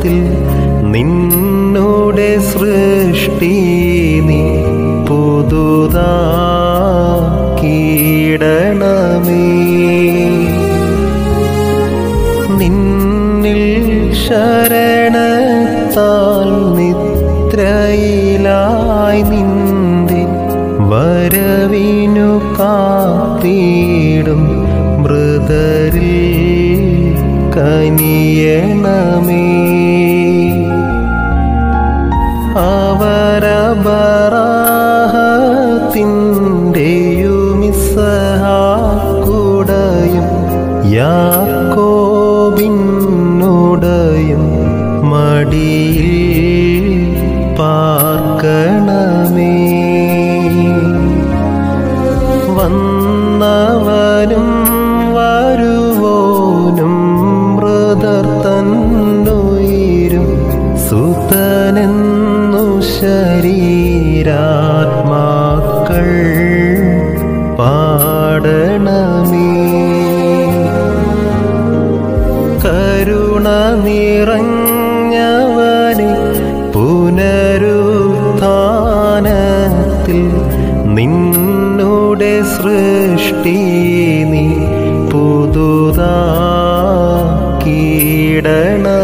ത്തിൽ നിന്നുടെ സൃഷ്ടി നീ പുതുതാക്കിയിടണമേ നിന്നിൽ ശരണത്താൽ നിദ്രയിലായി നിന്റെ വരവിനു കാത്തിടും മൃതരിൽ കനിയണമേ അവരബറാഹത്തിൻ്റെയും ഇസഹാക്കുടയും യാക്കോബിന്നുടയും മടിയിൽ പാർക്കണമേ വന്നവനും വരുവോനും മൃതർ തന്നുയിരും സുതനെന്നു ശരീരാത്മാക്കൾ പാടണമേ കരുണ നിറഞ്ഞവനെ പുനരുത്ഥാനത്തിൽ നിന്നുടെ സൃഷ്ടി നീ പുതുതാക്കിയിടണമേ